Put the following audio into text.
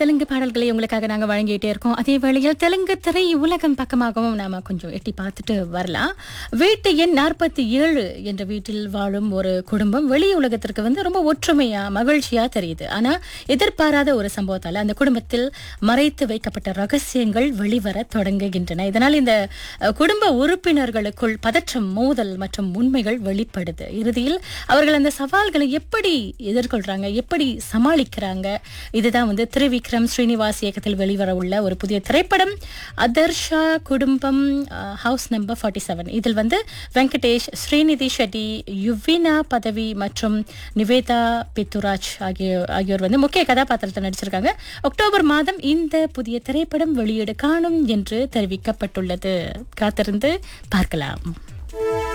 தெலுங்கு பாடல்களை உங்களுக்காக நாங்க வழங்கிட்டே இருக்கோம் அதே வேளையில் தெலுங்கு திரை உலகம் பக்கமாகவும் நாம கொஞ்சம் எட்டி பார்த்துட்டு வரலாம் வீட்டு எண் நாற்பத்தி ஏழு என்ற வீட்டில் வாழும் ஒரு குடும்பம் வெளி உலகத்திற்கு வந்து ரொம்ப ஒற்றுமையா மகிழ்ச்சியா தெரியுது ஆனா எதிர்பாராத ஒரு சம்பவத்தால அந்த குடும்பத்தில் மறைத்து வைக்கப்பட்ட ரகசியங்கள் வெளிவர தொடங்குகின்றன இதனால் இந்த அஹ், குடும்ப உறுப்பினர்களுக்குள் பதற்றம் மோதல் மற்றும் உண்மைகள் வெளிப்படுது இறுதியில் அவர்கள் அந்த சவால்களை எப்படி எதிர்கொள்றாங்க எப்படி சமாளிக்கிறாங்க இதுதான் வந்து திரிவிக்ரம் ஸ்ரீனிவாஸ் இயக்கத்தில் வெளிவர உள்ள ஒரு புதிய திரைப்படம் அதர்ஷா குடும்பம் ஹவுஸ் நம்பர் ஃபார்ட்டி செவன் இதில் வந்து வெங்கடேஷ் ஸ்ரீநிதி ஷெட்டி யுவினா பதவி மற்றும் நிவேதா பித்துராஜ் ஆகிய ஆகியோர் வந்து முக்கிய கதாபாத்திரத்தில் நடிச்சிருக்காங்க அக்டோபர் மாதம் இந்த புதிய திரைப்படம் வெளியீடு காணும் என்று தெரிவிக்கப்பட்டுள்ளது காத்திருந்து பார்க்கலாம்